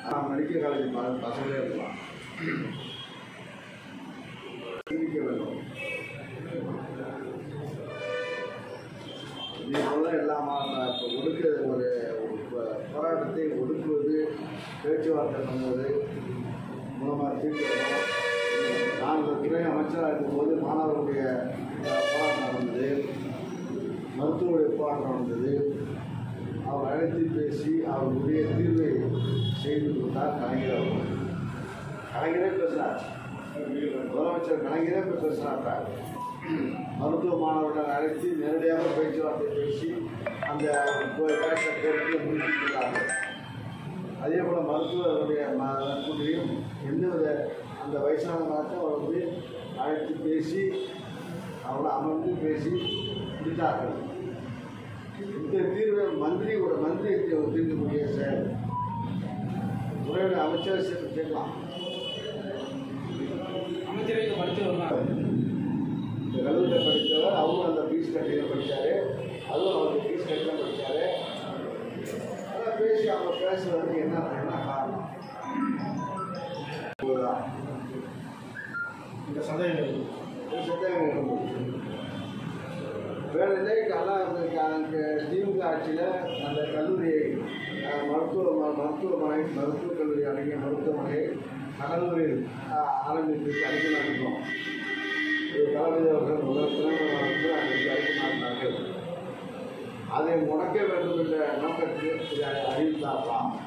நான் medical college ப பசங்களே இருக்கலாம் சிந்திக்க வேண்டும் இதே போல எல்லா இப்போ ஒடுக்க ஒரு ஒரு ப- போராட்டத்தை ஒடுக்குவது பேச்சுவார்த்தை பண்ணுவது மூலமாக தீர்க்கணும் நான் ஒரு துறை அமைச்சராக இருக்கும்போது மாணவர்களுடைய அஹ், போராட்டம் நடந்தது மருத்துவருடைய போராட்டம் நடந்தது அவர் அழைத்து பேசி அவருடைய தீர்வை செய்து கொடுத்தார் கலைஞர் அவர்கள் கலைஞரே பேசுகிறார் முதலமைச்சர் கலைஞரே இப்போ பேசுகிறாங்க மருத்துவ மாணவர்கள் அழைத்து நேரடியாக பேச்சுவார்த்தை பேசி அந்த பேச கோரிக்கையை முடித்துள்ளார்கள் அதே போல் மருத்துவர்களுடைய நட்புகளையும் எந்தவித அந்த வயசானவங்களாச்சும் அவர் வந்து அழைத்து பேசி அவளை அமர்ந்து பேசி முடித்தார்கள் இந்த தீர்வை மந்திரி ஒரு மந்திரி தீர்க்கக்கூடிய செயல் துறையுடைய அமைச்சர் சே- கேட்கலாம் அமைச்சரவை மருத்துவர் தான் இந்த கல்லூரியில் படித்தவர் அவரும் அந்த ஃபீஸ் கட்டி படித்தார் அதுவும் அவருக்கு ஃபீஸ் கட்டி தான் படித்தார் ஆனால் பேசி அவங்க பேசுறதுக்கு என்ன என்ன காரணம் இதுதான். இந்த சதவீதம் ஒரு சந்தேகம் இருந்தது. வேற நிலைக்கு ஆனால் திமுக ஆட்சியில் அந்த கல்லூரியை அஹ், மருத்துவ ம- மருத்துவமனை மருத்துவக் கல்லூரி அடங்கிய மருத்துவமனை கடலூரில் அஹ், ஆரம்பித்து அடிக்கலாகிறோம் இது தளபதி அவர்கள் முதல் திறமை வந்து அன்றைக்கு அடிக்கலாகிறார்கள் அதை முடக்க வேண்டும் என்ற நோக்கத்தில் இதை அறிவித்தார்களாம்